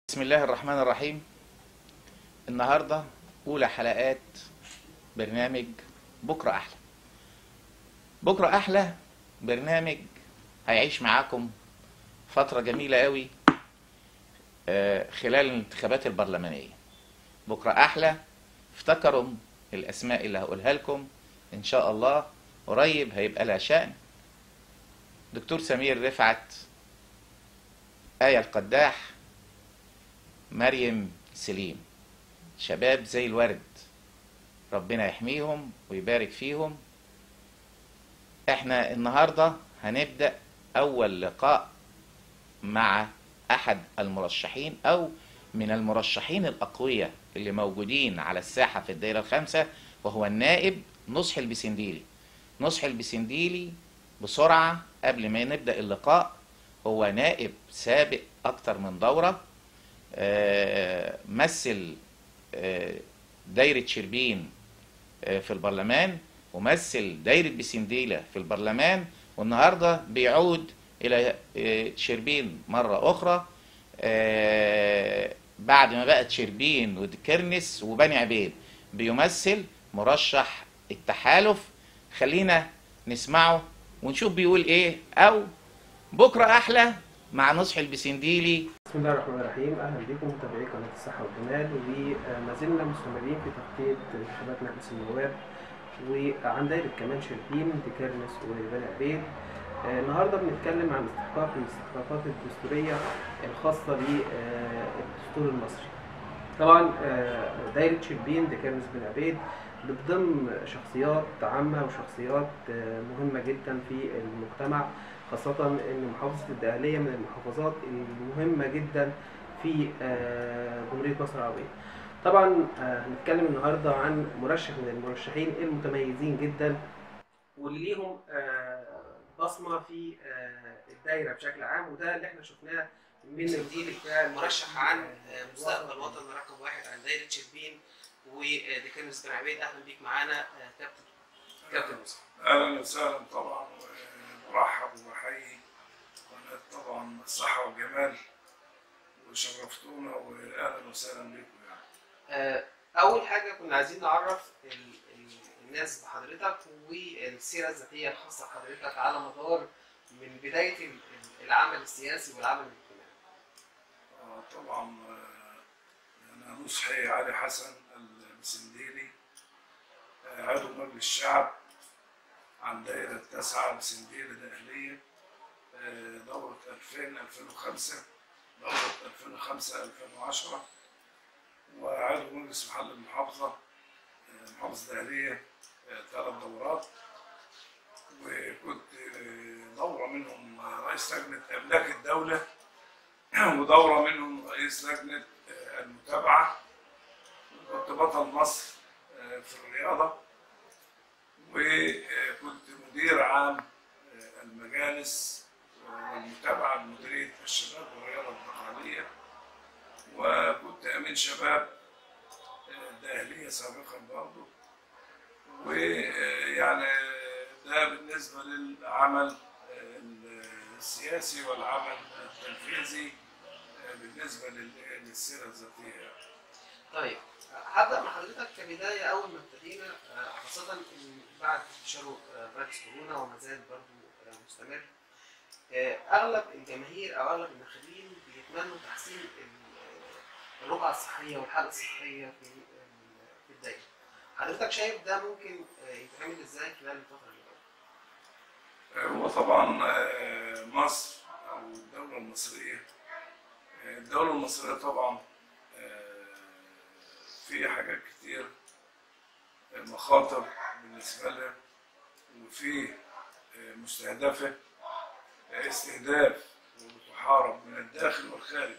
بسم الله الرحمن الرحيم النهاردة أولى حلقات برنامج بكرة أحلى بكرة أحلى برنامج هيعيش معاكم فترة جميلة قوي آه، خلال الانتخابات البرلمانية بكرة أحلى افتكروا الأسماء اللي هقولها لكم إن شاء الله قريب هيبقى لها شأن دكتور سمير رفعت آية القداح مريم سليم شباب زي الورد ربنا يحميهم ويبارك فيهم احنا النهارده هنبدأ أول لقاء مع أحد المرشحين أو من المرشحين الأقوياء اللي موجودين على الساحة في الدائرة الخامسة وهو النائب نصح البسنديلي نصح البسنديلي بسرعة قبل ما نبدأ اللقاء هو نائب سابق أكتر من دورة آه، مثل آه، دايرة شربين آه، في البرلمان ومثل دايرة بسنديلة في البرلمان والنهاردة بيعود إلى آه، شربين مرة أخرى آه، بعد ما بقت شربين وكرنس وبني عبيد بيمثل مرشح التحالف خلينا نسمعه ونشوف بيقول ايه او بكرة احلى مع نصح البسنديلي بسم الله الرحمن الرحيم اهلا بكم متابعي قناه الصحه والجمال وما زلنا مستمرين في تغطيه انتخابات مجلس النواب وعن دايره كمان شربين ديكارنس وبني عبيد آه، النهارده بنتكلم عن استحقاق من الاستحقاقات الدستوريه الخاصه بالدستور المصري طبعا آه، دايره شربين ديكارنس بن عبيد بتضم شخصيات عامه وشخصيات آه، مهمه جدا في المجتمع خاصة إن محافظة الدقهلية من المحافظات المهمة جدا في آه، جمهورية مصر العربية. طبعا آه، هنتكلم النهارده عن مرشح من المرشحين المتميزين جدا واللي ليهم آه، بصمة في آه، الدايرة بشكل عام وده اللي احنا شفناه من الجيل بتاع مرشح عن مستقبل وطن رقم واحد عن دايرة شربين وديكانوس بن عبيد اهلا بيك معانا آه، كابتن كابتن موسى اهلا وسهلا طبعا ومرحب وبحيي قناه طبعا الصحه والجمال وشرفتونا واهلا وسهلا بكم يعني آه، اول حاجه كنا عايزين نعرف ال- ال- الناس بحضرتك والسيره الذاتيه الخاصه بحضرتك على مدار من بدايه ال- ال- العمل السياسي والعمل الاجتماعي آه، طبعا آه، انا نصحي علي حسن البسنديلي آه، عضو مجلس الشعب عن دائرة تسعة بسنديلة داخلية آه، دورة 2000 2005 دورة 2005 2010 وعضو مجلس محل المحافظة آه، محافظة داخلية ثلاث دورات وكنت آه، دورة منهم رئيس لجنة أملاك الدولة ودورة منهم رئيس لجنة آه، المتابعة وكنت بطل مصر آه، في الرياضة وكنت مدير عام آه، المجالس والمتابعة بمديرية الشباب والرياضة الداخلية وكنت أمين شباب آه، الداخلية سابقا برضه ويعني ده بالنسبة للعمل آه، السياسي والعمل التنفيذي آه، بالنسبة لل- للسيرة الذاتية يعني. طيب هبدا مع حضرتك كبدايه اول ما ابتدينا آه، خاصه إن بعد انتشار آه، فيروس كورونا وما زال برضه آه، مستمر آه، اغلب الجماهير او اغلب الناخبين بيتمنوا تحسين ال- الرقعه الصحيه والحاله الصحيه في ال- في الدايره. حضرتك شايف ده ممكن آه، يتعمل ازاي خلال الفتره اللي جايه؟ هو طبعا آه، مصر او الدوله المصريه آه، الدوله المصريه طبعا آه، في حاجات كتير آه، مخاطر بالنسبه لها وفي آه، مستهدفه آه، استهداف وبتحارب من الداخل والخارج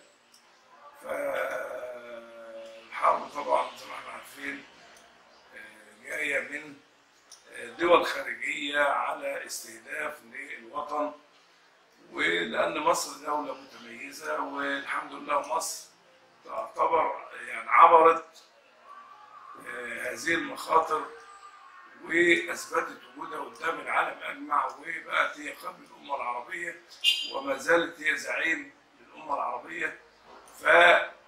فالحرب طبعا زي ما احنا عارفين آه، جايه من دول خارجية على استهداف للوطن ولأن مصر دولة متميزة والحمد لله مصر تعتبر يعني عبرت آه، هذه المخاطر وأثبتت وجودها قدام العالم أجمع وبقت هي قلب الأمة العربية وما زالت هي زعيم للأمة العربية ف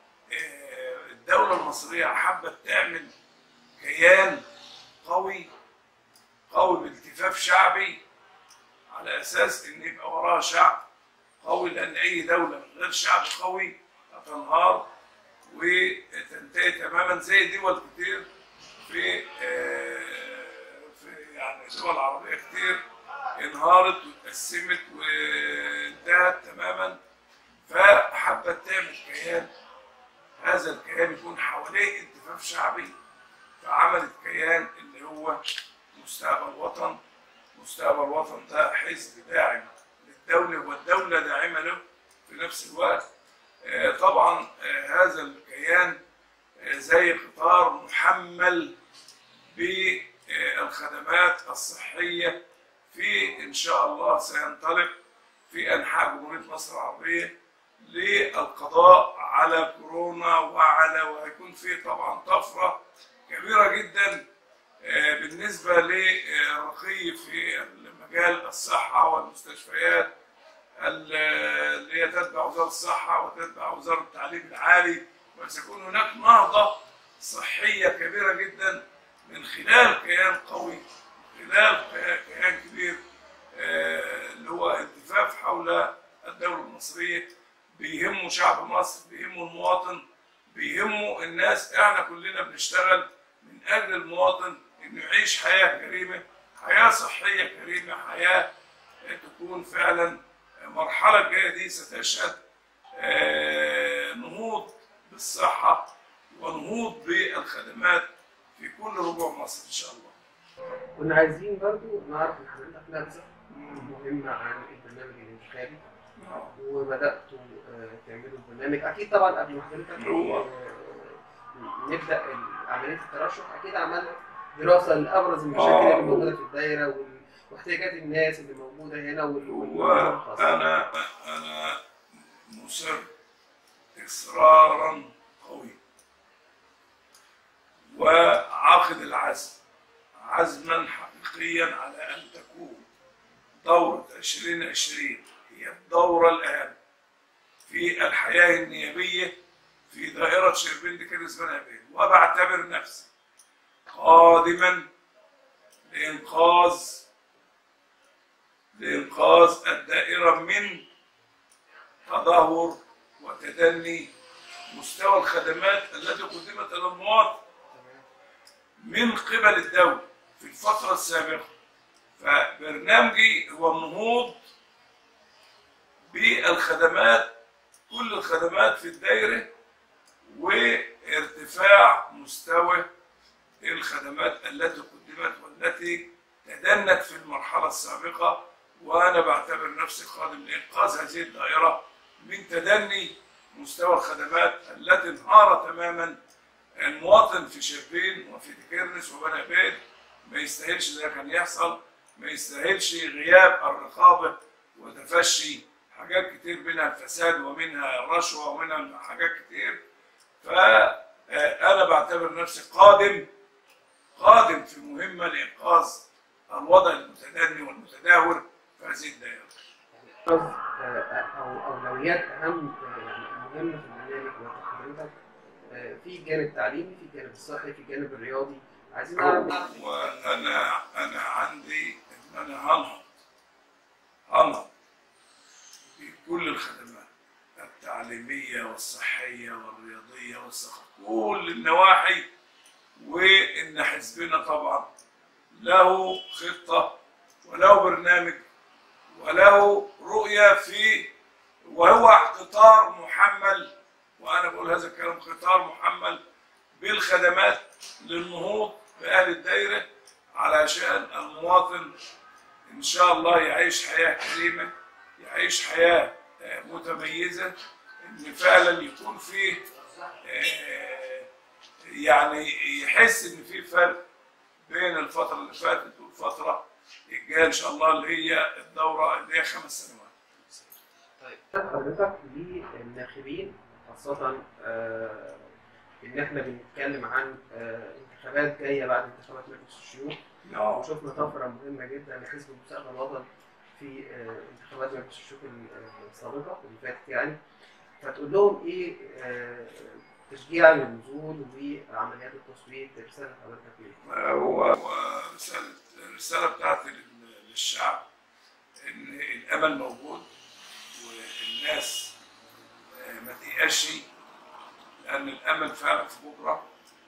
المصريه حبت تعمل كيان قوي قوي بالتفاف شعبي على اساس ان يبقى وراها شعب قوي لان اي دوله من غير شعب قوي هتنهار وتنتهي تماما زي دول كتير في آه، في يعني دول عربيه كتير انهارت واتقسمت وانتهت تماما فحبت تعمل كيان هذا الكيان يكون حواليه التفاف شعبي فعملت كيان اللي هو مستقبل وطن مستقبل وطن ده حزب داعم للدولة والدولة داعمة له في نفس الوقت آه، طبعا آه، هذا الكيان آه، زي قطار محمل بالخدمات الصحية في إن شاء الله سينطلق في أنحاء جمهورية مصر العربية للقضاء على كورونا وعلى وهيكون في طبعا طفرة كبيرة جدا آه، بالنسبة لرقي في مجال الصحة والمستشفيات ال- اللي هي تتبع وزارة الصحة وتتبع وزارة التعليم العالي وسيكون هناك نهضة صحية كبيرة جدا من خلال كيان قوي من خلال كيان كبير آه، اللي هو التفاف حول الدولة المصرية بيهمه شعب مصر بيهمه المواطن بيهمه الناس احنا كلنا بنشتغل من اجل المواطن انه يعيش حياه كريمه حياه صحيه كريمه حياه تكون فعلا المرحله الجايه دي ستشهد آه، نهوض بالصحه ونهوض بالخدمات في كل ربوع مصر ان شاء الله كنا عايزين برضو نعرف من حضرتك نبذه مهمه عن البرنامج الانتخابي وبداتوا آه، تعملوا البرنامج اكيد طبعا قبل ما حضرتك هو. آه، نبدا ال- عمليه الترشح اكيد عملنا دراسه لابرز المشاكل آه. اللي موجوده في الدايره وال- واحتياجات الناس اللي موجوده هنا وال- وال- وانا انا مصر اصرارا قويا وعاقد العزم عزما حقيقيا على ان تكون دوره 2020 هي الدوره الاهم في الحياه النيابيه في دائره شربين كنس بني عبيد وبعتبر نفسي قادما لانقاذ لإنقاذ الدائرة من تدهور وتدني مستوى الخدمات التي قدمت إلى المواطن من قبل الدولة في الفترة السابقة فبرنامجي هو النهوض بالخدمات كل الخدمات في الدائرة وارتفاع مستوى الخدمات التي قدمت والتي تدنت في المرحلة السابقة وأنا بعتبر نفسي قادم لإنقاذ هذه الدائرة من تدني مستوى الخدمات التي انهار تماما المواطن في شربين وفي تكرنس وبني عبيد ما يستاهلش ده كان يحصل ما يستاهلش غياب الرقابة وتفشي حاجات كتير منها الفساد ومنها الرشوة ومنها حاجات كتير فأنا بعتبر نفسي قادم قادم في مهمة لإنقاذ الوضع المتدني والمتدهور في هذه الدائرة. أبرز آه، او اولويات اهم آه، يعني المهمه في البرنامج بتاع حضرتك آه، في الجانب التعليمي في الجانب الصحي في الجانب الرياضي عايزين نعرف وأنا أنا عندي إن أنا هنهض هنهض في كل الخدمات التعليمية والصحية والرياضية والثقافية كل النواحي وإن حزبنا طبعا له خطة وله برنامج وله رؤية في وهو قطار محمل وأنا بقول هذا الكلام قطار محمل بالخدمات للنهوض بأهل الدايرة علشان المواطن إن شاء الله يعيش حياة كريمة يعيش حياة آه، متميزة إن فعلا يكون فيه آه، يعني يحس إن في فرق بين الفترة اللي فاتت والفترة الجاية إن شاء الله اللي هي الدورة اللي هي خمس سنوات. حضرتك للناخبين خاصة آه، إن إحنا بنتكلم عن آه، انتخابات جاية بعد انتخابات مجلس الشيوخ وشفنا طفرة مهمة جدا لحزب المستقبل الوطني في آه، انتخابات مجلس الشيوخ ال- السابقة اللي فاتت يعني فتقول لهم إيه آه، تشجيع للنزول وعمليات التصويت رساله حضرتك ليه؟ هو هو رسالة الرسالة بتاعتي لل- للشعب إن الأمل موجود والناس آه، ما تيأسش لأن الأمل فعلا في بكرة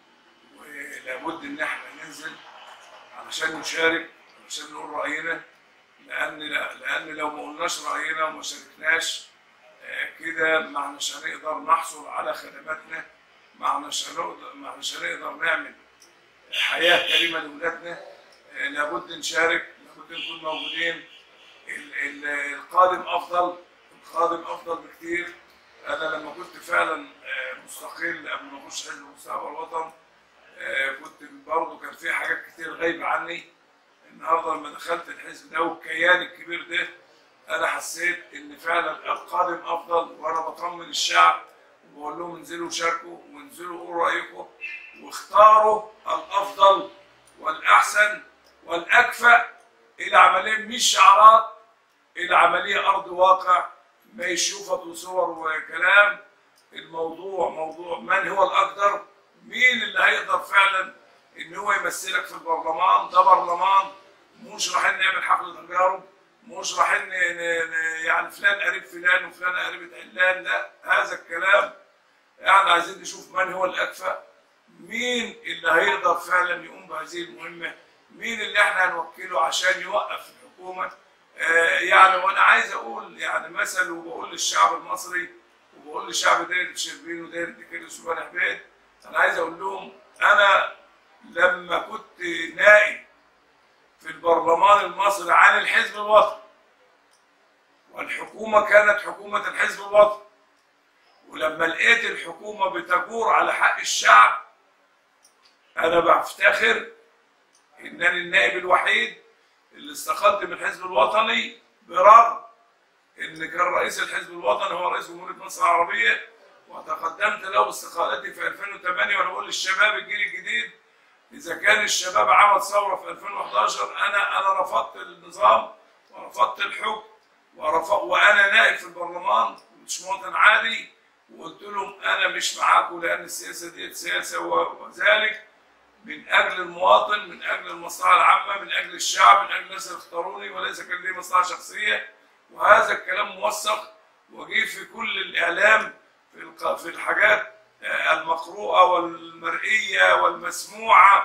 ولابد إن إحنا ننزل علشان نشارك علشان نقول رأينا لأن لأن لو ما قلناش رأينا وما شاركناش آه، كده ما احناش هنقدر نحصل على خدماتنا ما احناش هنقدر ما احناش هنقدر نعمل حياة كريمة لأولادنا آه، لابد نشارك لابد نكون موجودين ال- ال- القادم أفضل القادم أفضل بكتير أنا لما كنت فعلا آه، مستقل قبل ما أخش حزب مستقبل الوطن آه، كنت برضه كان في حاجات كتير غايبة عني النهارده لما دخلت الحزب ده والكيان الكبير ده أنا حسيت إن فعلا القادم أفضل وأنا بطمن الشعب وبقول لهم انزلوا شاركوا وانزلوا قولوا رأيكم واختاروا الافضل والاحسن والاكفأ الى عمليه مش شعارات الى عمليه ارض واقع ما يشوفك وصور وكلام الموضوع موضوع من هو الاقدر مين اللي هيقدر فعلا ان هو يمثلك في البرلمان ده برلمان مش رايحين نعمل حفله تجارب مش رايحين ن- ن- ن- يعني فلان قريب فلان وفلان قريبة علان لا هذا الكلام يعني عايزين نشوف من هو الاكفأ مين اللي هيقدر فعلا يقوم بهذه المهمه مين اللي احنا هنوكله عشان يوقف الحكومه آه يعني وانا عايز اقول يعني مثل وبقول للشعب المصري وبقول لشعب دايره شربين ودايره دكيرس وبني عبيد انا عايز اقول لهم انا لما كنت نائب في البرلمان المصري عن الحزب الوطني والحكومه كانت حكومه الحزب الوطني ولما لقيت الحكومه بتجور على حق الشعب انا بفتخر انني النائب الوحيد اللي استقلت من الحزب الوطني برغم ان كان رئيس الحزب الوطني هو رئيس جمهوريه مصر العربيه وتقدمت له باستقالتي في 2008 وانا بقول للشباب الجيل الجديد اذا كان الشباب عمل ثوره في 2011 انا انا رفضت النظام ورفضت الحكم ورفض وانا نائب في البرلمان مش مواطن عادي وقلت لهم انا مش معاكم لان السياسه دي سياسه و- وذلك من اجل المواطن من اجل المصلحه العامه من اجل الشعب من اجل الناس اللي اختاروني وليس كان لي مصلحه شخصيه وهذا الكلام موثق وجه في كل الاعلام في الق- في الحاجات آه، المقروءه والمرئيه والمسموعه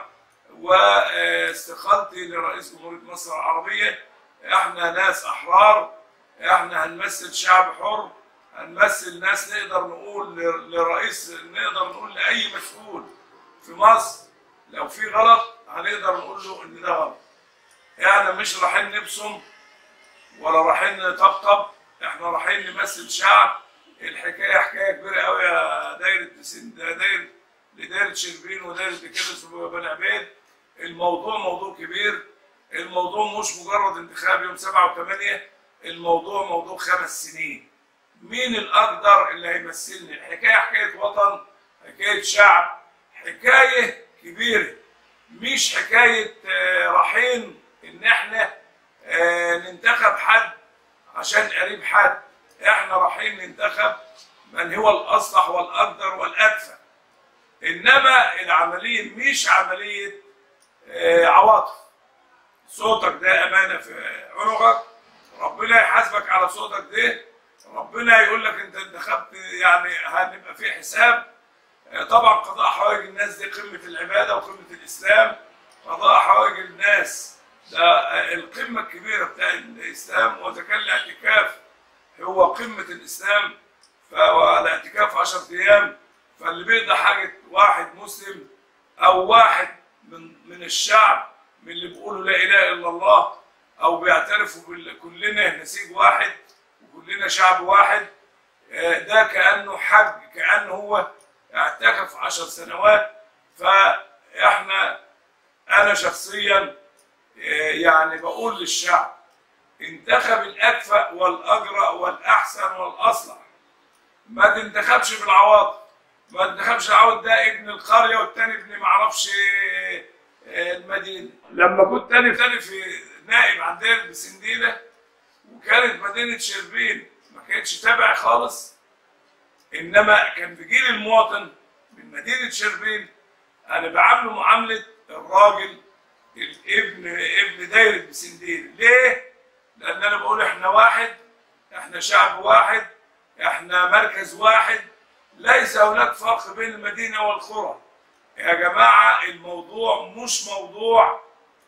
واستقالتي لرئيس جمهوريه مصر العربيه احنا ناس احرار احنا هنمثل شعب حر هنمثل ناس نقدر نقول ل- لرئيس نقدر نقول لاي مسؤول في مصر لو في غلط هنقدر نقول له ان ده غلط احنا مش رايحين نبصم ولا رايحين نطبطب احنا رايحين نمثل شعب الحكايه حكايه كبيره قوي يا دايره سن- دايره لدايره شربين ودايره كبس وبني عبيد الموضوع موضوع كبير الموضوع مش مجرد انتخاب يوم 7 و8 الموضوع موضوع خمس سنين مين الاقدر اللي هيمثلني الحكايه حكايه وطن حكايه شعب حكايه كبيره مش حكايه آه، رايحين ان احنا آه، ننتخب حد عشان قريب حد احنا رايحين ننتخب من هو الاصلح والاقدر والاكفأ انما العمليه مش عمليه آه، عواطف صوتك ده امانه في عنقك ربنا يحاسبك على صوتك ده ربنا يقول لك انت انتخبت يعني هنبقى في حساب آه، طبعا قضاء حوائج الناس دي قمه العباده وقمه الاسلام قضاء حوائج الناس ده آه، القمه الكبيره بتاع الاسلام واذا كان الاعتكاف هو قمه الاسلام فهو الاعتكاف 10 ايام فاللي بيقضي حاجه واحد مسلم او واحد من من الشعب من اللي بيقولوا لا اله الا الله او بيعترفوا بال- كلنا نسيج واحد وكلنا شعب واحد آه، ده كانه حج كانه هو اعتكف عشر سنوات فاحنا انا شخصيا آه، يعني بقول للشعب انتخب الاكفأ والاجرأ والاحسن والاصلح ما تنتخبش بالعواطف ما تنتخبش العواطف ده ابن القريه والتاني ابن معرفش آه، آه، المدينه لما كنت تاني تاني في نائب عندنا بسنديله وكانت مدينه شربين ما كانتش تابع خالص انما كان بيجي لي المواطن مدينه شربين انا بعامله معامله الراجل الابن ابن دايره بسندين ليه؟ لان انا بقول احنا واحد احنا شعب واحد احنا مركز واحد ليس هناك فرق بين المدينه والقرى يا جماعه الموضوع مش موضوع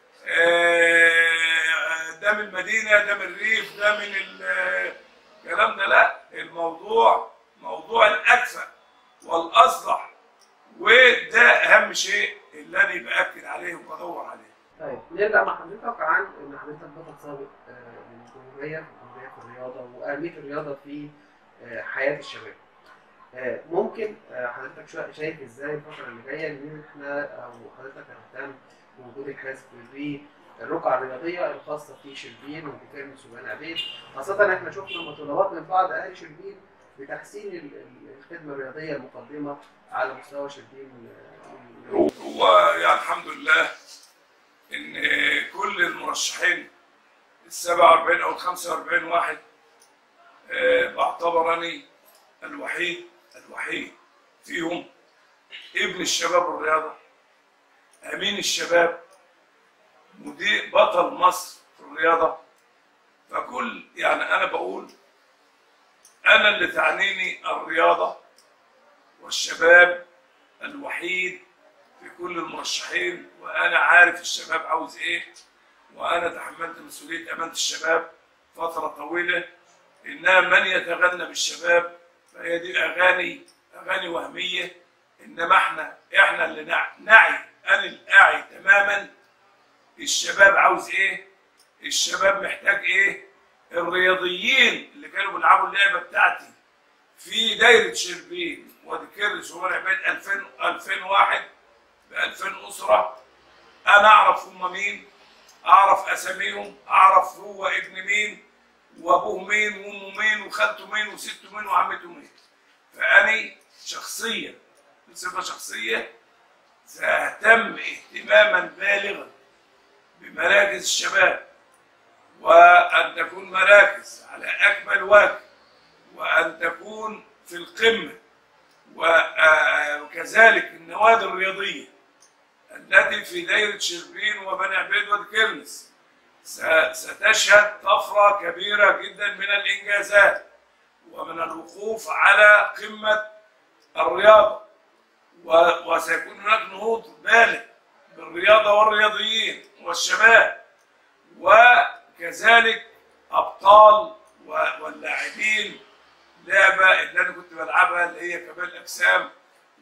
آه، ده من المدينه ده من الريف ده من ال- الكلام ده لا الموضوع موضوع الاكفأ والاصلح وده اهم شيء اللي انا باكد عليه وبدور عليه طيب نرجع مع حضرتك عن ان حضرتك بطل سابق آه، للجمهوريه في الجمهوريه في الرياضه واهميه الرياضه في آه، حياه الشباب. آه، ممكن آه، حضرتك شا- شايف ازاي الفتره اللي جايه ان احنا او حضرتك هتهتم بوجود الحزب بالرقعه الرياضيه الخاصه في شربين وبكرمس وبني عبيد خاصه احنا شفنا مطالبات من بعض اهالي شربين بتحسين ال- ال- الخدمه الرياضيه المقدمه على مستوى شربين آه، هو يعني الحمد لله ان كل المرشحين ال 47 او ال 45 واحد آه، بعتبرني الوحيد الوحيد فيهم ابن الشباب والرياضه امين الشباب مدير بطل مصر في الرياضه فكل يعني انا بقول انا اللي تعنيني الرياضه والشباب الوحيد في كل المرشحين وانا عارف الشباب عاوز ايه وانا تحملت مسؤوليه امانه الشباب فتره طويله انها من يتغنى بالشباب فهي دي اغاني اغاني وهميه انما احنا احنا اللي نع- نعي انا الاعي تماما الشباب عاوز ايه الشباب محتاج ايه الرياضيين اللي كانوا بيلعبوا اللعبه بتاعتي في دايره شربين وادي كرس وورع عباد 2000 2001 ب 2000 اسره انا اعرف هم مين اعرف اساميهم اعرف هو ابن مين وابوه مين وامه مين وخالته مين وسته مين وعمته مين فاني شخصيا بصفه شخصيه ساهتم اهتماما بالغا بمراكز الشباب وان تكون مراكز على اكمل وجه وان تكون في القمه و- آه، وكذلك النوادي الرياضيه التي في دايره شربين وبني عبيد والكرنس س- ستشهد طفره كبيره جدا من الانجازات ومن الوقوف على قمه الرياضه و- وسيكون هناك نهوض بالغ بالرياضه والرياضيين والشباب وكذلك ابطال و- واللاعبين لعبه اللي انا كنت بلعبها اللي هي كمال الاجسام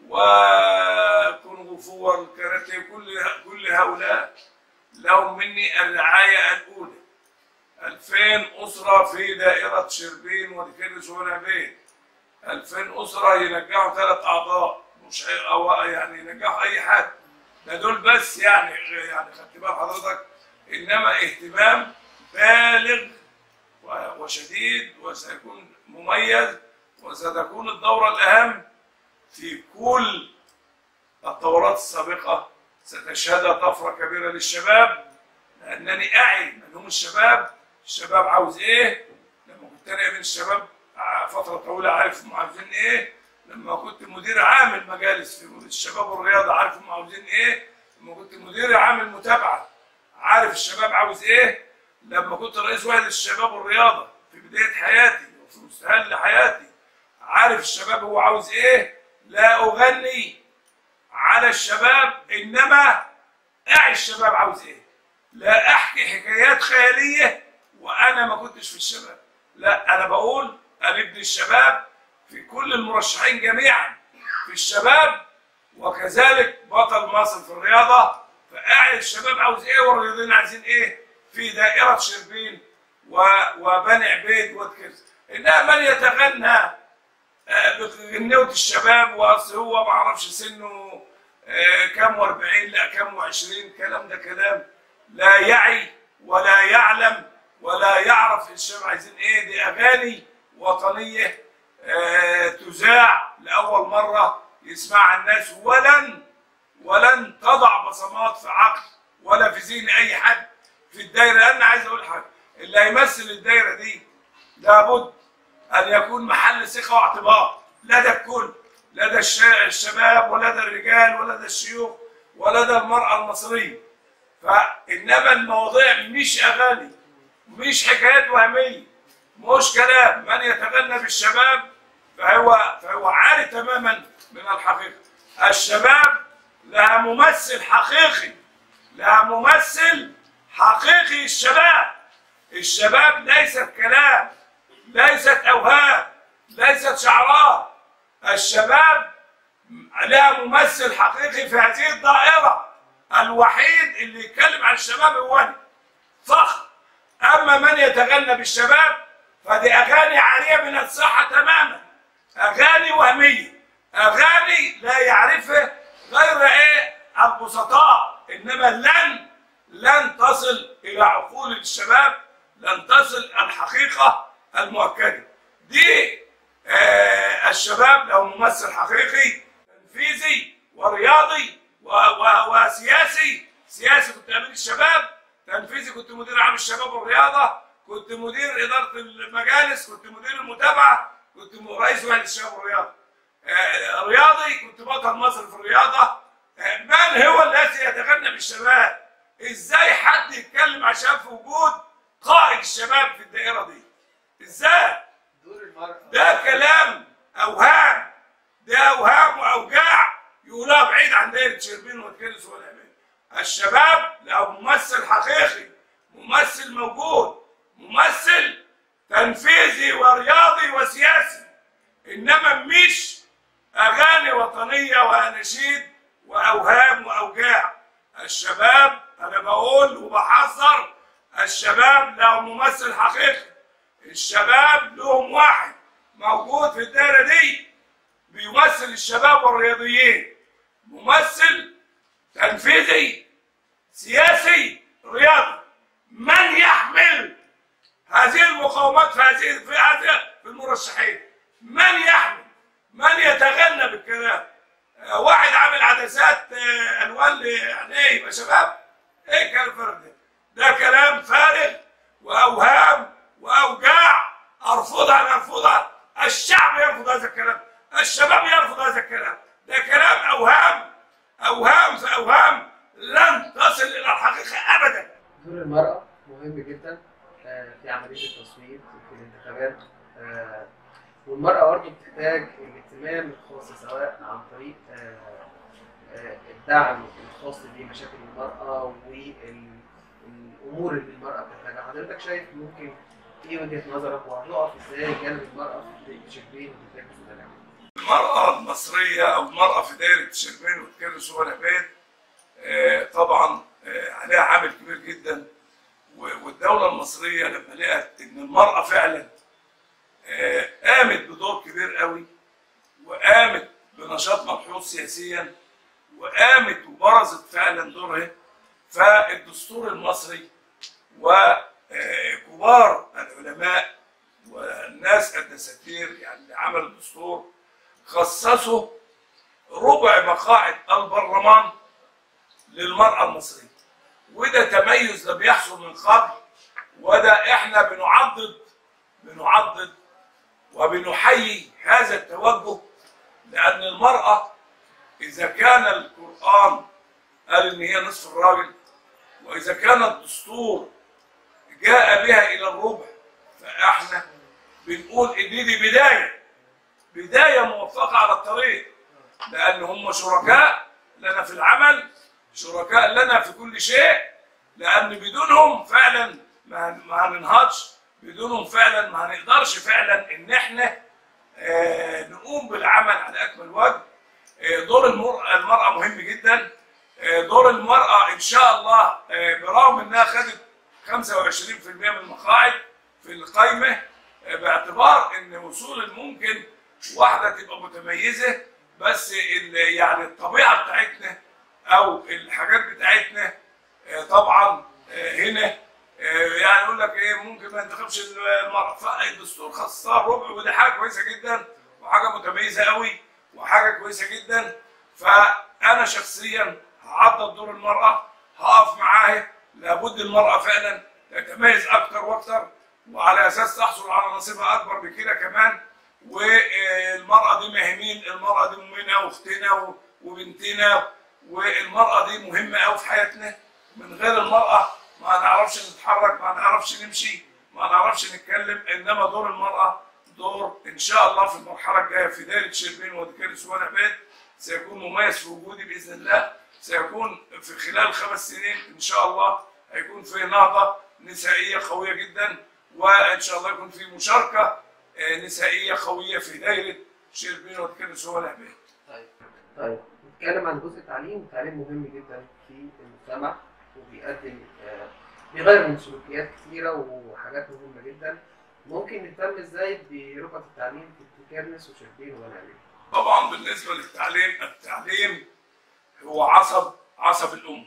وكونغ فو والكاراتيه كل كل هؤلاء لهم مني الرعايه الاولى 2000 اسره في دائره شربين ودكرس ونبيل 2000 اسره ينجحوا ثلاث اعضاء مش أي- او يعني ينجحوا اي حد ده دول بس يعني يعني خدت بال حضرتك انما اهتمام بالغ و- وشديد وسيكون مميز وستكون الدورة الأهم في كل الدورات السابقة ستشهدها طفرة كبيرة للشباب لأنني أعي من هم الشباب الشباب عاوز إيه لما كنت أنا من الشباب ع- فترة طويلة عارف هم عاوزين إيه لما كنت مدير عام المجالس في الشباب والرياضة عارف هم عاوزين إيه لما كنت مدير عام المتابعة عارف الشباب عاوز إيه لما كنت رئيس وحدة الشباب والرياضة في بداية حياتي وفي مستهل حياتي عارف الشباب هو عاوز ايه لا اغني على الشباب انما اعي الشباب عاوز ايه لا احكي حكايات خيالية وانا ما كنتش في الشباب لا انا بقول انا ابن الشباب في كل المرشحين جميعا في الشباب وكذلك بطل مصر في الرياضة فاعي الشباب عاوز ايه والرياضيين عايزين ايه في دائرة شربين و- وبني عبيد وكذا انها من يتغنى آه، بغنوة الشباب واصل هو ما اعرفش سنه آه، كام و40 لا كام و20 كلام ده كلام لا يعي ولا يعلم ولا يعرف الشباب عايزين ايه دي اغاني وطنيه آه، تذاع لاول مره يسمعها الناس ولن ولن تضع بصمات في عقل ولا في ذهن اي حد في الدايره انا عايز اقول حاجه اللي هيمثل الدايره دي لابد ان يكون محل ثقه واعتبار لدى الكل لدى الش- الشباب ولدى الرجال ولدى الشيوخ ولدى المرأة المصرية فإنما المواضيع مش أغاني مش حكايات وهمية مش كلام من يتغنى بالشباب فهو فهو عاري تماما من الحقيقة الشباب لها ممثل حقيقي لها ممثل حقيقي الشباب الشباب ليست كلام ليست أوهام ليست شعارات الشباب لها ممثل حقيقي في هذه الدائرة الوحيد اللي يتكلم عن الشباب هو أنا فخر أما من يتغنى بالشباب فدي أغاني عارية من الصحة تماما أغاني وهمية أغاني لا يعرفها غير إيه البسطاء إنما لن لن تصل إلى عقول الشباب لن تصل الحقيقة المؤكدة دي آه الشباب له ممثل حقيقي تنفيذي ورياضي و و وسياسي سياسي كنت امين الشباب تنفيذي كنت مدير عام الشباب والرياضه كنت مدير اداره المجالس كنت مدير المتابعه كنت م- رئيس وحده الشباب والرياضه آه، رياضي كنت بطل مصر في الرياضه آه، من هو الذي يتغنى بالشباب ازاي حد يتكلم عن الشباب في وجود قائد الشباب في الدائره دي ازاي دور المرأة ده كلام اوهام ده اوهام واوجاع يقولها بعيد عن دايره شربين وتكنس والعمال الشباب له ممثل حقيقي ممثل موجود ممثل تنفيذي ورياضي وسياسي انما مش اغاني وطنيه واناشيد واوهام واوجاع الشباب انا بقول وبحذر الشباب له ممثل حقيقي الشباب لهم واحد موجود في الدائره دي بيمثل الشباب والرياضيين ممثل تنفيذي سياسي رياضي من يحمل هذه المقاومات في هذه في هذه في المرشحين من يحمل من يتغنى بالكلام آه، واحد عامل عدسات آه، الوان يعني ايه يبقى شباب ايه كلام الفرق ده ده كلام فارغ واوهام واوجاع ارفضها انا ارفضها الشعب يرفض هذا الكلام الشباب يرفض هذا الكلام ده كلام اوهام اوهام في اوهام لن تصل الى الحقيقه ابدا دور المرأة مهم جدا آه، في عملية التصويت في الانتخابات آه، والمرأة برضه بتحتاج الاهتمام الخاص سواء عن طريق آه، آه، الدعم الخاص بمشاكل المرأة والأمور اللي المرأة بتحتاجها حضرتك شايف ممكن ايه وجهة نظرك وهنقف ازاي جانب المرأة في شربين وفي تاج السودان المرأة المصرية أو المرأة في دائرة شربين وتكرس والعباد آه، طبعا آه، عليها عامل كبير جدا و- والدولة المصرية لما لقت إن المرأة فعلا آه، قامت بدور كبير قوي وقامت بنشاط ملحوظ سياسيا وقامت وبرزت فعلا دورها فالدستور المصري وكبار العلماء والناس الدساتير يعني اللي عملوا الدستور خصصوا ربع مقاعد البرلمان للمرأة المصرية وده تميز لم يحصل من قبل وده احنا بنعضد بنعضد وبنحيي هذا التوجه لأن المرأة إذا كان القرآن قال إن هي نصف الراجل وإذا كان الدستور جاء بها إلى الربع فإحنا بنقول إن دي بداية بداية موفقة على الطريق لأن هم شركاء لنا في العمل شركاء لنا في كل شيء لأن بدونهم فعلا ما هن- ما هننهضش بدونهم فعلا ما هنقدرش فعلا إن إحنا آه، نقوم بالعمل على أكمل وجه آه، دور المر- المرأة مهم جدا آه، دور المرأة إن شاء الله آه، برغم إنها خدت 25% من المقاعد في القايمة آه، باعتبار إن وصول الممكن واحدة تبقى متميزة بس ال- يعني الطبيعة بتاعتنا أو الحاجات بتاعتنا آه، طبعا آه، هنا آه، يعني يقول لك ايه ممكن ما ينتخبش المرأة فالدستور خصصها الربع ودي حاجة كويسة جدا وحاجة متميزة قوي وحاجة كويسة جدا فأنا شخصيا هعضد دور المرأة هقف معاها لابد المرأة فعلا تتميز أكتر وأكتر وعلى أساس تحصل على نصيبها أكبر بكده كمان والمرأة دي مهمين المرأة دي أمنا وأختنا و- وبنتنا والمرأة دي مهمة أوي في حياتنا من غير المرأة ما نعرفش نتحرك ما نعرفش نمشي ما نعرفش نتكلم إنما دور المرأة دور إن شاء الله في المرحلة الجاية في دايرة شربين ودكان ونبات سيكون مميز في وجودي بإذن الله سيكون في خلال خمس سنين إن شاء الله هيكون في نهضة نسائية قوية جدا وإن شاء الله يكون في مشاركة آه، نسائية قوية في دايرة شربين ودكان ونبات طيب طيب نتكلم عن جزء التعليم التعليم مهم جدا في المجتمع وبيقدم آه، بيغير من سلوكيات كتيرة وحاجات مهمة جدا ممكن نهتم ازاي برفقة التعليم في كيرنس وشربين ونعمل طبعا بالنسبه للتعليم التعليم هو عصب عصب الام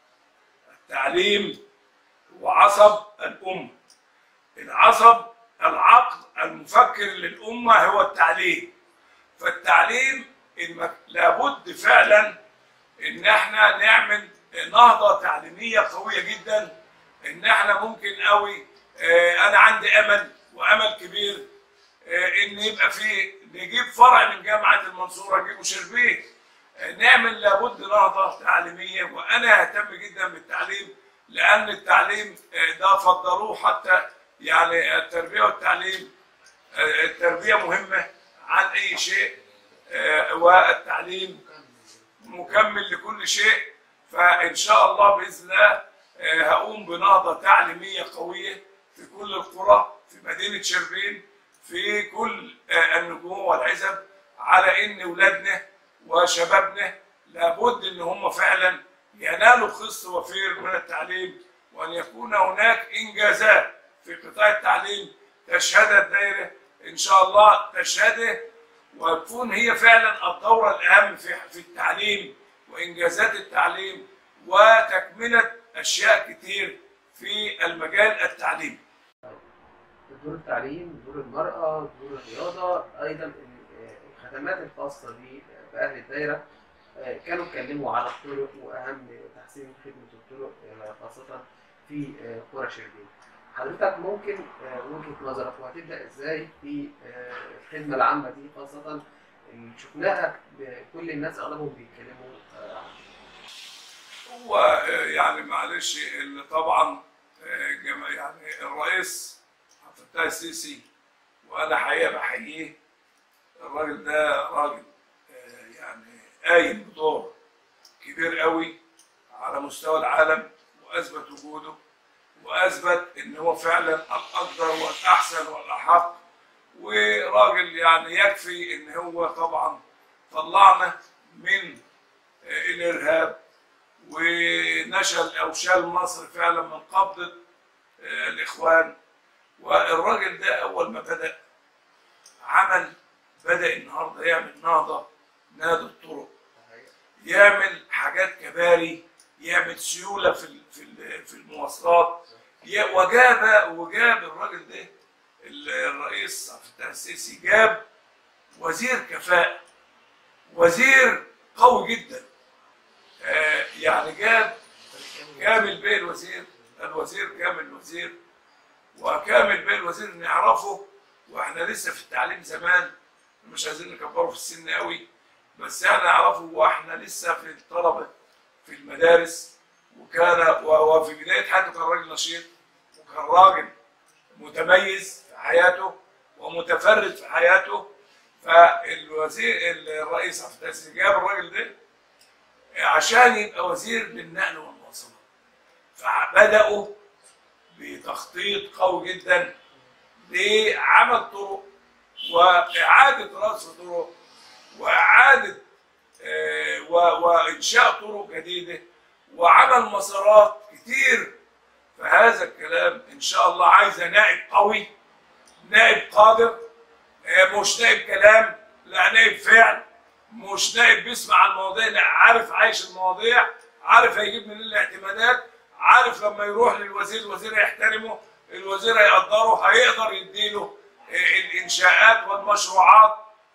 التعليم هو عصب الام العصب العقل المفكر للامه هو التعليم فالتعليم الم- لابد فعلا ان احنا نعمل نهضه تعليميه قويه جدا ان احنا ممكن قوي آه، انا عندي امل وامل كبير آه، ان يبقى في نجيب فرع من جامعه المنصوره نجيبه شربين آه، نعمل لابد نهضه تعليميه وانا اهتم جدا بالتعليم لان التعليم آه، ده فضلوه حتى يعني التربيه والتعليم آه، التربيه مهمه عن اي شيء آه، والتعليم مكمل لكل شيء فان شاء الله باذن الله آه، هقوم بنهضه تعليميه قويه في كل القرى في مدينه شربين في كل آه، النجوم والعزب على ان اولادنا وشبابنا لابد ان هم فعلا ينالوا قسط وفير من التعليم وان يكون هناك انجازات في قطاع التعليم تشهدها الدائره ان شاء الله تشهده وتكون هي فعلا الدورة الأهم في في التعليم وإنجازات التعليم وتكملة أشياء كتير في المجال التعليمي. دور التعليم دور المرأة دور الرياضة أيضا ال- الخدمات الخاصة ب- بأهل الدايرة آه، كانوا اتكلموا على الطرق وأهم تحسين خدمة الطرق آه، خاصة في آه، قرى شربين حضرتك ممكن آه، وجهة نظرك وهتبدأ ازاي في آه، الخدمة العامة دي خاصة اللي شفناها ب- كل الناس أغلبهم بيتكلموا آه، عنها. هو آه، يعني معلش اللي طبعا آه، جما- يعني الرئيس عبد الفتاح السيسي وأنا حقيقة بحييه الراجل ده راجل آه، يعني قايم بدور كبير قوي على مستوى العالم واثبت وجوده واثبت ان هو فعلا الاقدر والاحسن والاحق وراجل يعني يكفي ان هو طبعا طلعنا من آه، الارهاب ونشل او شال مصر فعلا من قبضه آه، الاخوان والراجل ده اول ما بدا عمل بدا النهارده يعمل نهضه نادي الطرق يعمل حاجات كباري يعمل سيوله في ال- في ال- في المواصلات ي- وجاب وجاب الراجل ده ال- الرئيس عبد الفتاح السيسي جاب وزير كفاءة وزير قوي جدا آه، يعني جاب كامل بيه الوزير الوزير كامل الوزير وكامل بيه الوزير نعرفه واحنا لسه في التعليم زمان مش عايزين نكبره في السن قوي بس احنا نعرفه واحنا لسه في الطلبه في المدارس وكان و- وفي بدايه حياته كان راجل نشيط وكان راجل متميز في حياته ومتفرد في حياته فالوزير الرئيس عبد الفتاح جاب الراجل ده عشان يبقى وزير للنقل والمواصلات فبداوا بتخطيط قوي جدا لعمل طرق واعاده رصف طرق واعاده آه، و- وانشاء طرق جديده وعمل مسارات كتير فهذا الكلام ان شاء الله عايزه نائب قوي نائب قادر آه، مش نائب كلام لا نائب فعل مش نائب بيسمع المواضيع لا عارف عايش المواضيع عارف هيجيب منين الاعتمادات عارف لما يروح للوزير الوزير هيحترمه الوزير هيقدره هيقدر يديله آه، الانشاءات والمشروعات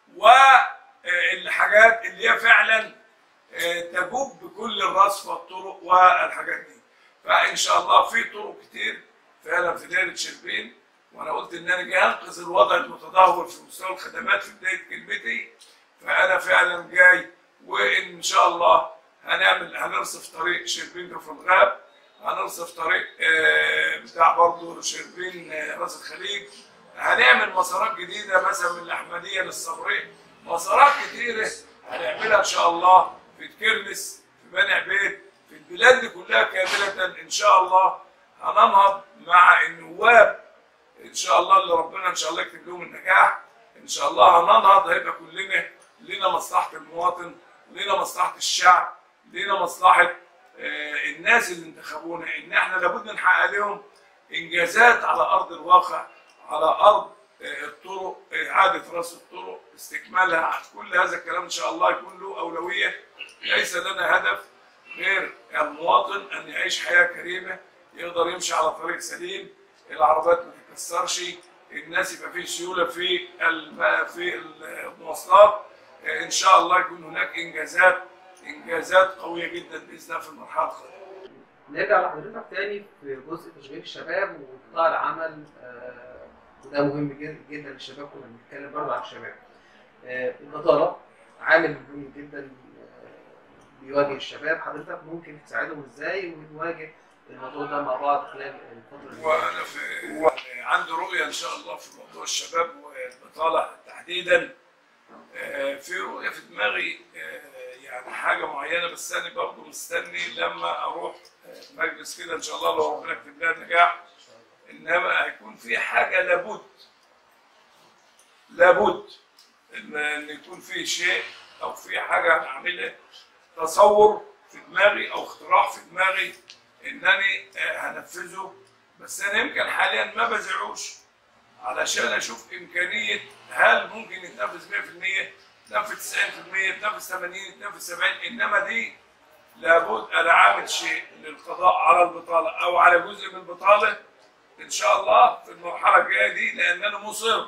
والحاجات اللي هي فعلا آه، تجوب بكل الرصف والطرق والحاجات دي فان شاء الله في طرق كتير فعلا في دايره شربين وانا قلت ان انا جاي انقذ الوضع المتدهور في مستوى الخدمات في بدايه كلمتي فانا فعلا جاي وان شاء الله هنعمل هنرصف طريق شربين في الغاب هنرصف طريق آه، بتاع برضه شربين آه، راس الخليج هنعمل مسارات جديده مثلا من الاحمديه للصبريه مسارات كتيره هنعملها ان شاء الله في كرنس في بني عبيد في البلاد دي كلها كامله ان شاء الله هننهض مع النواب ان شاء الله اللي ربنا ان شاء الله يكتب لهم النجاح ان شاء الله هننهض هيبقى كلنا لنا مصلحه المواطن لنا مصلحه الشعب لنا مصلحه آه، الناس اللي انتخبونا ان احنا لابد نحقق لهم انجازات على ارض الواقع على ارض آه، الطرق اعاده راس الطرق استكمالها كل هذا الكلام ان شاء الله يكون له اولويه ليس لنا هدف غير المواطن ان يعيش حياه كريمه يقدر يمشي على طريق سليم العربيات ما تتكسرش الناس يبقى فيه سيوله في الم- في المواصلات آه، ان شاء الله يكون هناك انجازات انجازات قويه جدا باذن الله في المرحله القادمه نرجع لحضرتك تاني في جزء تشغيل الشباب وقطاع العمل آه، وده مهم جدا جدا للشباب كنا بنتكلم برضه عن الشباب. آه، البطاله عامل مهم جدا آه، بيواجه الشباب حضرتك ممكن تساعدهم ازاي ونواجه الموضوع ده مع بعض خلال الفتره اللي جايه. وانا في عندي رؤيه ان شاء الله في موضوع الشباب والبطاله تحديدا آه، في رؤيه في دماغي آه، يعني حاجه معينه بس انا برضه مستني لما اروح آه، مجلس كده ان شاء الله لو ربنا يكتب لنا النجاح انما هيكون في حاجه لابد لابد ان إن يكون في شيء او في حاجه هنعملها تصور في دماغي او اقتراح في دماغي انني آه، هنفذه بس انا يمكن حاليا ما بزعوش علشان اشوف امكانيه هل ممكن يتنفذ 100% يتنفذ 90% يتنفذ 80 يتنفذ 70 انما دي لابد انا عامل شيء للقضاء على البطاله او على جزء من البطاله ان شاء الله في المرحله الجايه دي لان انا مصر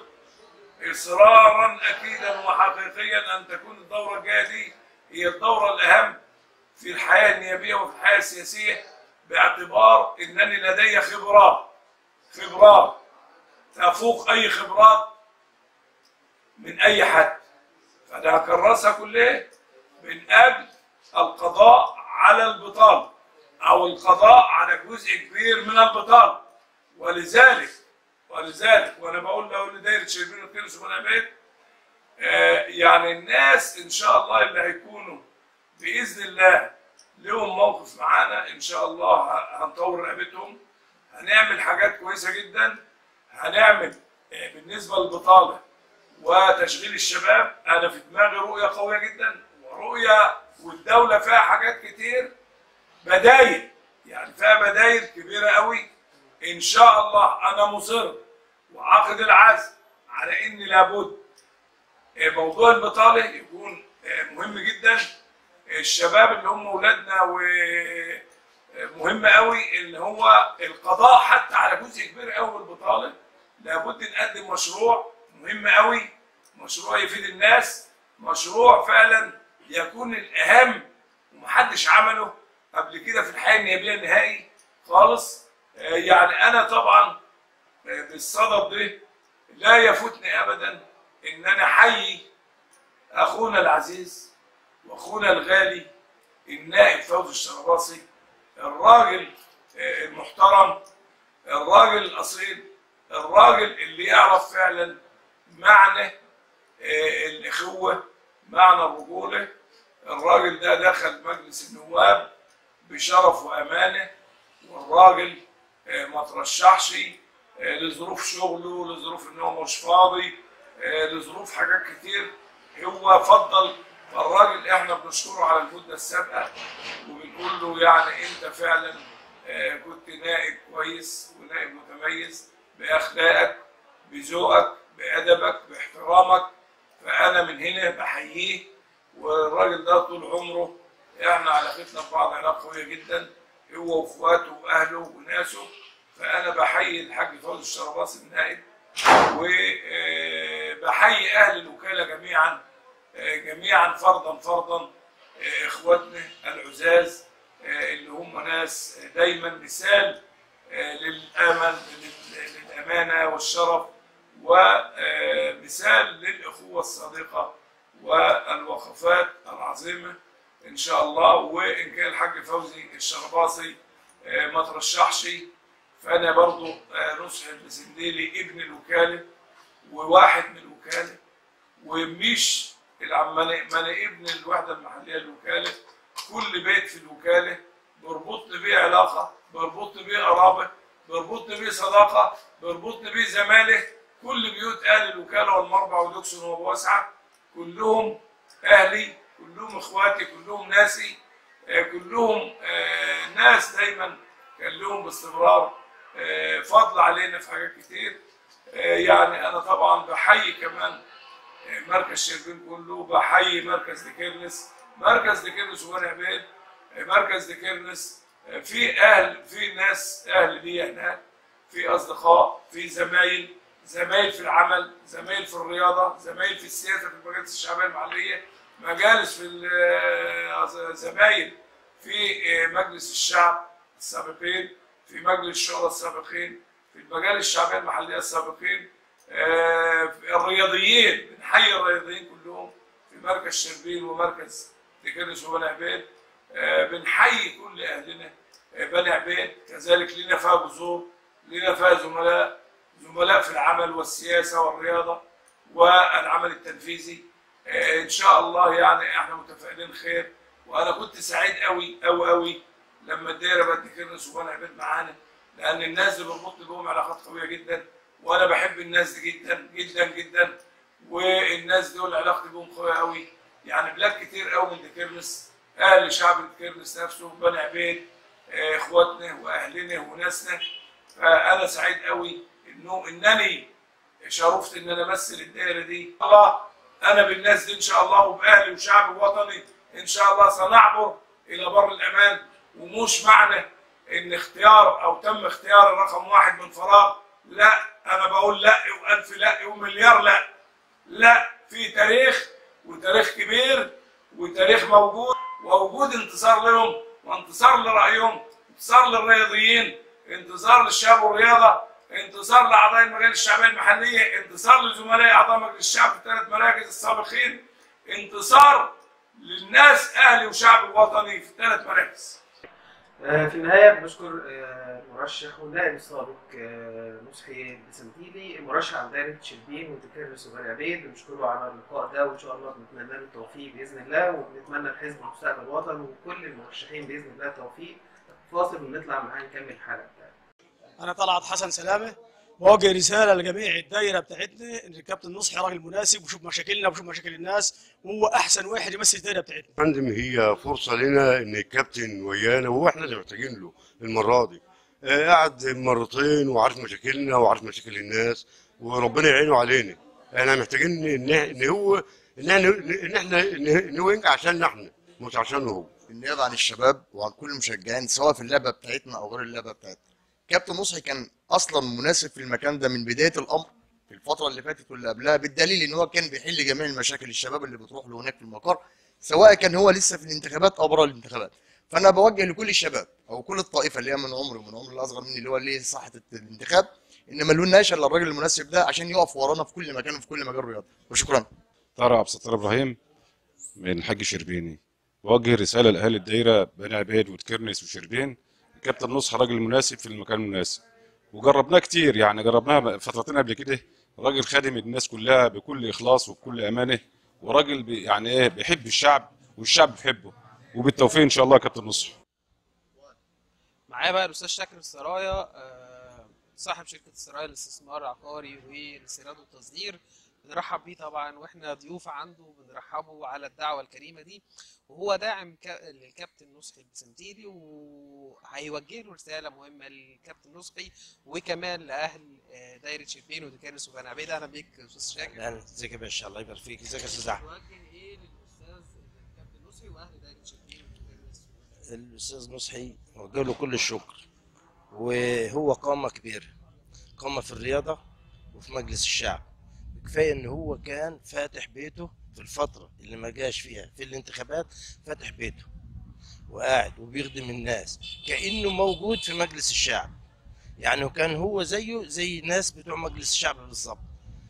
اصرارا اكيدا وحقيقيا ان تكون الدوره الجايه دي هي الدوره الاهم في الحياه النيابيه وفي الحياه السياسيه باعتبار انني لدي خبرات خبرات تفوق اي خبرات من اي حد فانا هكرسها كلها من اجل القضاء على البطاله او القضاء على جزء كبير من البطاله ولذلك ولذلك وانا بقول له لدايره شايفين الكنس ومن عبيد آه يعني الناس ان شاء الله اللي هيكونوا باذن الله لهم موقف معانا ان شاء الله ه- هنطور رقبتهم هنعمل حاجات كويسه جدا هنعمل آه، بالنسبه للبطاله وتشغيل الشباب انا في دماغي رؤيه قويه جدا ورؤيه والدوله فيها حاجات كتير بدايل يعني فيها بدايل كبيره قوي ان شاء الله انا مصر وعاقد العزم على ان لابد آه، موضوع البطاله يكون آه، مهم جدا الشباب اللي هم اولادنا ومهم قوي اللي هو القضاء حتى على جزء كبير قوي من البطاله لابد نقدم مشروع مهم قوي مشروع يفيد الناس مشروع فعلا يكون الاهم ومحدش عمله قبل كده في الحياه النيابيه النهائي خالص آه، يعني انا طبعا آه، بالصدد ده لا يفوتني ابدا ان انا احيي اخونا العزيز واخونا الغالي النائب فوزي الشرباصي الراجل آه، المحترم الراجل الاصيل الراجل اللي يعرف فعلا معنى آه، الاخوه معنى الرجوله الراجل ده دخل مجلس النواب بشرف وامانه والراجل آه، ما ترشحش آه، لظروف شغله لظروف ان هو مش فاضي آه، لظروف حاجات كتير هو فضل فالراجل احنا بنشكره على المده السابقه وبنقول له يعني انت فعلا آه، كنت نائب كويس ونائب متميز باخلاقك بذوقك بادبك باحترامك فانا من هنا بحييه والراجل ده طول عمره احنا علاقتنا ببعض علاقه قويه جدا هو واخواته واهله وناسه فانا بحيي الحاج فوزي الشرباصي النائب وبحيي اهل الوكاله جميعا آه، جميعا فردا فردا آه، اخواتنا العزاز آه، اللي هم ناس دايما مثال آه، للامل لل- للامان الامانه والشرف ومثال للاخوه الصادقه والوقفات العظيمه ان شاء الله وان كان الحاج فوزي الشرباصي آه، ما ترشحش فانا برضو آه، نصح البسنديلي ابن الوكاله وواحد من الوكاله ومش العماني ما انا ابن الوحده المحليه للوكاله كل بيت في الوكاله بيربطني بيه علاقه بيربطني بيه قرابه بيربطني بيه صداقه بيربطني بيه زماله كل بيوت اهل الوكاله والمربع ودوكسون وبوسعه كلهم اهلي كلهم اخواتي كلهم ناسي آه، كلهم آه، ناس دايما كان لهم باستمرار آه، فضل علينا في حاجات كتير آه، يعني انا طبعا بحيي كمان آه، مركز شربين كله بحيي مركز ديكيرنس مركز ديكيرنس وبني عبيد آه، مركز ديكيرنس آه، في اهل في ناس اهل ليا هناك في اصدقاء في زمايل زمايل في العمل زمايل في الرياضه زمايل في السياسه في المجالس الشعبيه المحليه مجالس في ال- زمايل في مجلس الشعب السابقين في مجلس الشورى السابقين في المجالس الشعبيه المحليه السابقين آه، الرياضيين بنحيي الرياضيين كلهم في مركز شربين ومركز تكنس وبني عبيد آه، بنحيي كل اهلنا آه، بني عبيد كذلك لنا فيها جذور لنا فيها زملاء زملاء في العمل والسياسه والرياضه والعمل التنفيذي آه، ان شاء الله يعني احنا متفائلين خير وانا كنت سعيد قوي قوي قوي لما الدايره بقت كيرنس وبني عبيد معانا لان الناس دي بربطني بهم علاقات قويه جدا وانا بحب الناس دي جدا جدا جدا والناس دول علاقتي بهم قويه قوي يعني بلاد كتير قوي من ديكيرنس اهل شعب ديكيرنس نفسه بني عبيد آه، اخواتنا واهلنا وناسنا فانا سعيد قوي انه انني شرفت ان انا امثل الدائره دي الله انا بالناس دي ان شاء الله وباهلي وشعبي ووطني ان شاء الله سنعبر الى بر الامان ومش معنى ان اختيار او تم اختيار الرقم واحد من فراغ لا انا بقول لا والف لا ومليار لا لا في تاريخ وتاريخ كبير وتاريخ موجود ووجود انتصار لهم وانتصار لرايهم انتصار للرياضيين انتصار للشباب والرياضه انتصار لاعضاء المجالس الشعبيه المحليه انتصار لزملاء اعضاء مجلس الشعب في الثلاث مراكز السابقين انتصار للناس اهلي وشعب وطني في الثلاث مراكز آه، في النهاية بنشكر آه، المرشح والنائب السابق آه، نصحي البسنتيلي المرشح عن دائرة شربين وتكرس وبني عبيد بنشكره على اللقاء ده وإن شاء الله بنتمنى له التوفيق بإذن الله وبنتمنى الحزب مستقبل الوطن وكل المرشحين بإذن الله التوفيق فاصل ونطلع معاه نكمل الحلقة بتاعتنا انا طلعت حسن سلامه بوجه رساله لجميع الدايره بتاعتنا ان الكابتن نصحي راجل مناسب وشوف مشاكلنا وشوف مشاكل الناس وهو احسن واحد يمثل الدايره بتاعتنا فندم هي فرصة لنا إن الكابتن ويانا وهو إحنا اللي محتاجين له المرة دي آه، قعد مرتين وعارف مشاكلنا وعارف مشاكل الناس وربنا يعينه علينا احنا محتاجين إن إن هو إن إحنا إن إحنا إن هو ينجح عشاننا إحنا مش عشانه هو بالنيابه عن الشباب وعن كل المشجعين سواء في اللعبه بتاعتنا او غير اللعبه بتاعتنا كابتن نصحي كان اصلا مناسب في المكان ده من بدايه الامر في الفتره اللي فاتت واللي قبلها بالدليل ان هو كان بيحل جميع المشاكل الشباب اللي بتروح له هناك في المقر سواء كان هو لسه في الانتخابات او بره الانتخابات فانا بوجه لكل الشباب او كل الطائفه اللي هي من عمري ومن عمر الاصغر مني اللي هو ليه صحه الانتخاب ان ما لناش الا الراجل المناسب ده عشان يقف ورانا في كل مكان وفي كل مجال رياضي وشكرا طارق عبد الستار ابراهيم من الحاج شربيني بوجه رساله لاهل الدايره بني عبيد وتكرنس وشربين كابتن نصح راجل مناسب في المكان المناسب وجربناه كتير يعني جربناه فترتين قبل كده راجل خادم الناس كلها بكل اخلاص وبكل امانه وراجل بي يعني ايه بيحب الشعب والشعب بيحبه وبالتوفيق ان شاء الله يا كابتن نصح معايا بقى الاستاذ شاكر السرايا آه، صاحب شركه السرايا للاستثمار العقاري والاستيراد والتصدير بنرحب بيه طبعا واحنا ضيوف عنده بنرحبه على الدعوه الكريمه دي وهو داعم كا- للكابتن نصحي البسنتيلي وهيوجه له رساله مهمه للكابتن نصحي وكمان لاهل آه، دايره شربين ودكانس وبني عبيد اهلا بيك يا استاذ شاكر اهلا ازيك يا باشا الله يبارك فيك ازيك يا استاذ احمد توجه ايه للاستاذ الكابتن نصحي واهل دايره شربين ودكانس الاستاذ نصحي وجه له كل الشكر وهو قامه كبيره قامه في الرياضه وفي مجلس الشعب كفايه ان هو كان فاتح بيته في الفتره اللي ما جاش فيها في الانتخابات فاتح بيته وقاعد وبيخدم الناس كانه موجود في مجلس الشعب يعني كان هو زيه زي ناس بتوع مجلس الشعب بالظبط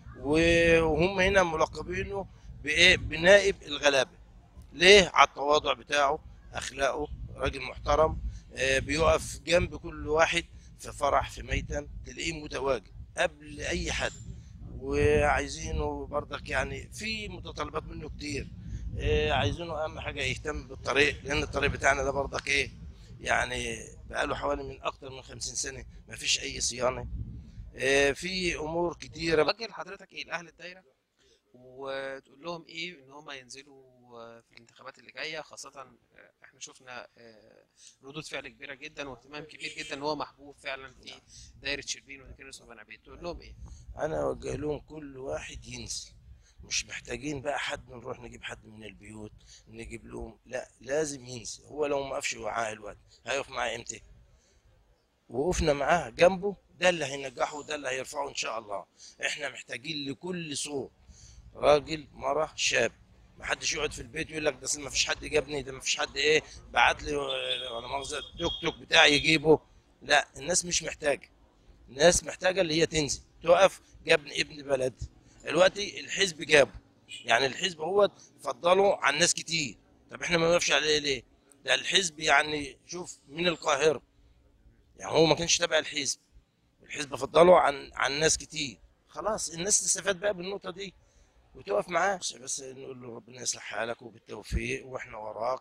وهم هنا ملقبينه بايه بنائب الغلابه ليه على التواضع بتاعه اخلاقه راجل محترم آه، بيقف جنب كل واحد في فرح في ميتم تلاقيه متواجد قبل اي حد وعايزينه برضك يعني في متطلبات منه كتير آه، عايزينه اهم حاجه يهتم بالطريق لان الطريق بتاعنا ده برضك ايه يعني بقاله حوالي من اكتر من 50 سنه ما فيش اي صيانه آه، في امور كتيره وجه لحضرتك ايه لاهل الدايره وتقول لهم ايه ان هم ينزلوا آه، في الانتخابات اللي جايه خاصه آه، احنا شفنا آه، ردود فعل كبيره جدا واهتمام كبير جدا ان هو محبوب فعلا في دايره شربين ودكرس وبني عبيد تقول لهم ايه؟ انا اوجه لهم كل واحد ينزل مش محتاجين بقى حد نروح نجيب حد من البيوت نجيب لهم لا لازم ينزل هو لو ما وقفش معاه الوقت هيقف معاه امتى وقفنا معاه جنبه ده اللي هينجحه وده اللي هيرفعه ان شاء الله احنا محتاجين لكل صوت راجل مرة شاب ما حدش يقعد في البيت يقول لك ده أصل ما فيش حد جابني ده ما فيش حد ايه بعت لي آه، ولا مؤاخذه توك توك بتاعي يجيبه لا الناس مش محتاجه الناس محتاجه اللي هي تنزل تقف جابني ابن بلد دلوقتي الحزب جابه يعني الحزب هو فضله عن ناس كتير طب احنا ما نوقفش عليه ليه ده الحزب يعني شوف من القاهره يعني هو ما كانش تابع الحزب الحزب فضله عن عن ناس كتير خلاص الناس تستفاد بقى بالنقطه دي وتقف معاه بس- بس نقول له ربنا يصلح حالك وبالتوفيق واحنا وراك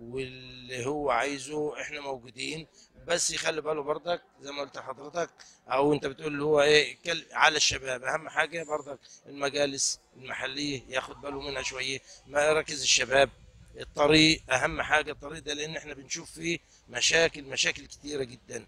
واللي هو عايزه احنا موجودين بس يخلي باله برضك زي ما قلت لحضرتك او انت بتقول اللي هو ايه كل- على الشباب اهم حاجه برضك المجالس المحليه ياخد باله منها شويه مراكز الشباب الطريق اهم حاجه الطريق ده لان احنا بنشوف فيه مشاكل مشاكل كتيره جدا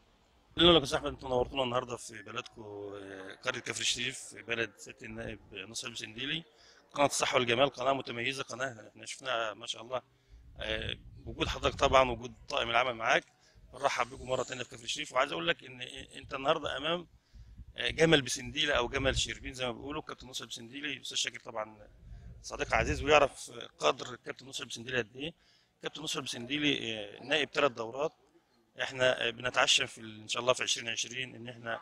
قلنا لك يا احمد انتوا نورتونا النهارده في بلدكم آه، قريه كفر الشريف في بلد سياده النائب نصر السنديلي قناه الصحه والجمال قناه متميزه قناه احنا شفناها ما شاء الله آه، وجود حضرتك طبعا وجود طاقم العمل معاك بنرحب بكم مره ثانيه في كفر الشريف وعايز اقول لك ان انت النهارده امام آه، جمل بسنديله او جمل شربين زي ما بيقولوا كابتن نصر بسنديلي استاذ شاكر طبعا صديق عزيز ويعرف قدر كابتن نصر بسنديلي قد ايه كابتن نصر بسنديلي آه، نائب ثلاث دورات احنا بنتعشم في ال- ان شاء الله في 2020 ان احنا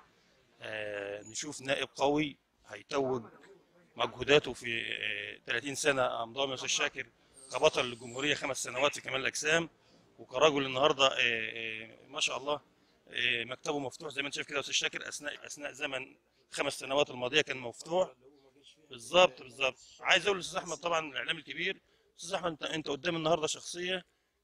آه، نشوف نائب قوي هيتوج مجهوداته في آه، 30 سنه امضاء من استاذ شاكر كبطل للجمهوريه خمس سنوات في كمال الاجسام وكرجل النهارده آه، آه، ما شاء الله آه، مكتبه مفتوح زي ما انت شايف كده يا استاذ شاكر اثناء اثناء زمن خمس سنوات الماضيه كان مفتوح بالظبط بالظبط عايز اقول للاستاذ احمد طبعا الاعلام الكبير استاذ احمد انت انت قدام النهارده شخصيه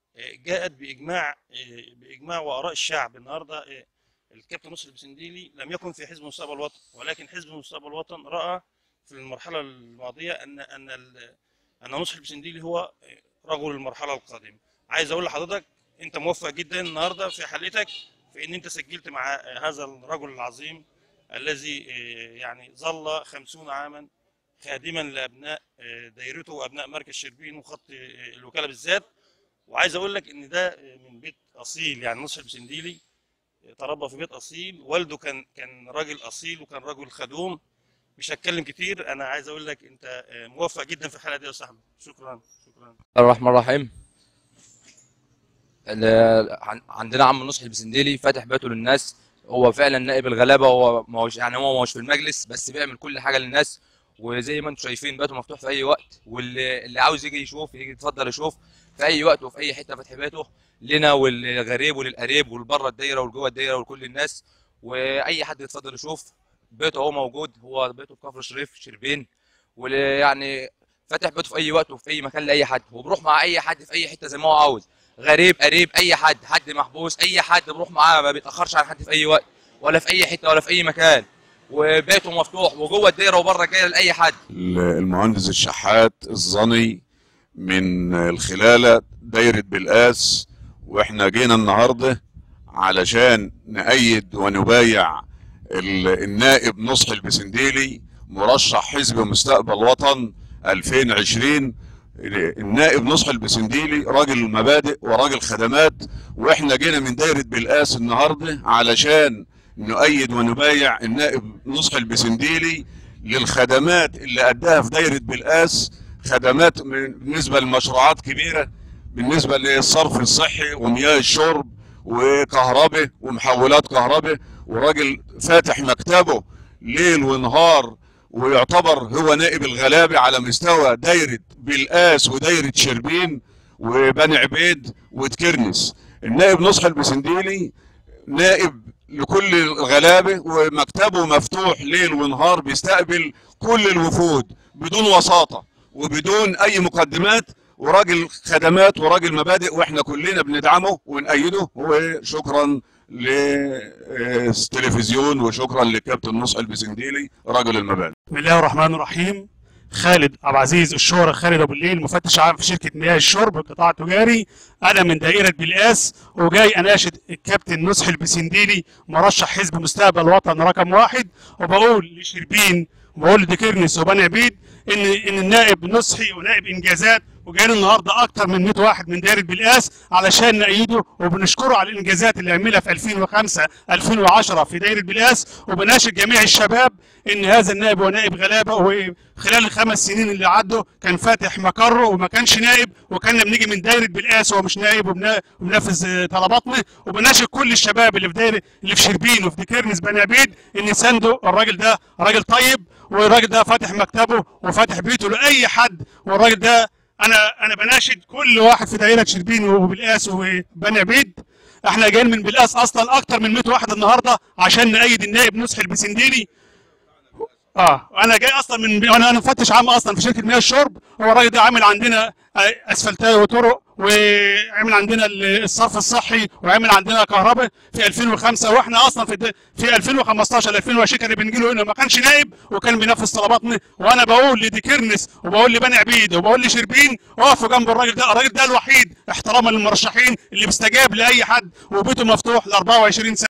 جاءت باجماع باجماع واراء الشعب النهارده الكابتن نصر البسنديلي لم يكن في حزب مستقبل الوطن ولكن حزب مستقبل الوطن راى في المرحله الماضيه ان ان ال- ان نصر البسنديلي هو رجل المرحله القادمه عايز اقول لحضرتك انت موفق جدا النهارده في حلقتك في ان انت سجلت مع هذا الرجل العظيم الذي يعني ظل خمسون عاما خادما لابناء دايرته وابناء مركز شربين وخط الوكاله بالذات وعايز اقول لك ان ده من بيت اصيل يعني نصر البسنديلي تربى في بيت اصيل والده كان كان راجل اصيل وكان رجل خدوم مش هتكلم كتير انا عايز اقول لك انت موفق جدا في الحلقه دي يا استاذ احمد شكرا شكرا الرحمن الرحيم ال- عن- عندنا عم نصحي البسنديلي فاتح بيته للناس هو فعلا نائب الغلابه هو ما هوش يعني هو ما هوش في المجلس بس بيعمل كل حاجه للناس وزي ما انتم شايفين بيته مفتوح في اي وقت واللي اللي عاوز يجي يشوف يجي يتفضل يشوف في اي وقت وفي اي حته فاتح بيته لنا والغريب وللقريب والبره الدايره والجوه الدايره ولكل الناس واي حد يتفضل يشوف بيته هو موجود هو بيته في كفر الشريف شربين ويعني فاتح بيته في اي وقت وفي اي مكان لاي حد وبروح مع اي حد في اي حته زي ما هو عاوز غريب قريب اي حد حد محبوس اي حد بروح معاه ما بيتاخرش عن حد في اي وقت ولا في اي حته ولا في اي مكان وبيته مفتوح وجوه الدايره وبره الدايره لاي حد المهندس الشحات الظني من الخلالة دايرة بالقاس واحنا جينا النهاردة علشان نأيد ونبايع ال- النائب نصحي البسنديلي مرشح حزب مستقبل وطن 2020 النائب نصحي البسنديلي راجل مبادئ وراجل خدمات واحنا جينا من دايرة بالقاس النهاردة علشان نؤيد ونبايع النائب نصحي البسنديلي للخدمات اللي أداها في دايرة بالقاس خدمات من- بالنسبة لمشروعات كبيرة بالنسبة للصرف الصحي ومياه الشرب وكهرباء ومحولات كهرباء وراجل فاتح مكتبه ليل ونهار ويعتبر هو نائب الغلابه على مستوى دايره بلقاس ودايره شربين وبني عبيد وتكرنس النائب نصح البسنديلي نائب لكل الغلابه ومكتبه مفتوح ليل ونهار بيستقبل كل الوفود بدون وساطه وبدون اي مقدمات وراجل خدمات وراجل مبادئ واحنا كلنا بندعمه ونأيده وشكرا للتلفزيون وشكرا للكابتن نصح البسنديلي راجل المبادئ بسم الله الرحمن الرحيم خالد ابو عزيز الشهرة خالد ابو الليل مفتش عام في شركه مياه الشرب القطاع التجاري انا من دائره بلقاس وجاي اناشد الكابتن نصح البسنديلي مرشح حزب مستقبل وطن رقم واحد وبقول لشربين وبقول لديكيرنس وبني عبيد ان ان النائب نصحي ونائب انجازات وجايين النهارده اكتر من 100 واحد من دائره بلقاس علشان نأيده وبنشكره على الانجازات اللي عملها في 2005 2010 في دائره بلقاس وبناشد جميع الشباب ان هذا النائب هو نائب غلابه وخلال الخمس سنين اللي عدوا كان فاتح مقره وما كانش نائب وكنا بنيجي من دايره بلقاس وهو مش نائب وبنا- وبننفذ طلباتنا وبناشد كل الشباب اللي في دايره اللي في شربين وفي ديكيرنس بني عبيد ان يساندوا الراجل ده راجل طيب والراجل ده فاتح مكتبه وفاتح بيته لاي حد والراجل ده انا انا بناشد كل واحد في دايره شربين وبالقاس وبني عبيد احنا جايين من بالقاس اصلا اكتر من 100 واحد النهارده عشان نأيد النائب نصحي البسنديلي اه انا جاي اصلا من انا انا مفتش عام اصلا في شركه مياه الشرب هو الراجل ده عامل عندنا آه، اسفلتات وطرق وعامل عندنا ال- الصرف الصحي وعامل عندنا كهرباء في 2005 واحنا اصلا في الد- في 2015 2020 كان بنجي له هنا ما كانش نائب وكان بينفذ طلباتنا وانا بقول لديكيرنس وبقول لبني عبيد وبقول لشربين اقفوا جنب الراجل ده الراجل ده الوحيد احتراما للمرشحين اللي بيستجاب لاي حد وبيته مفتوح ل 24 ساعه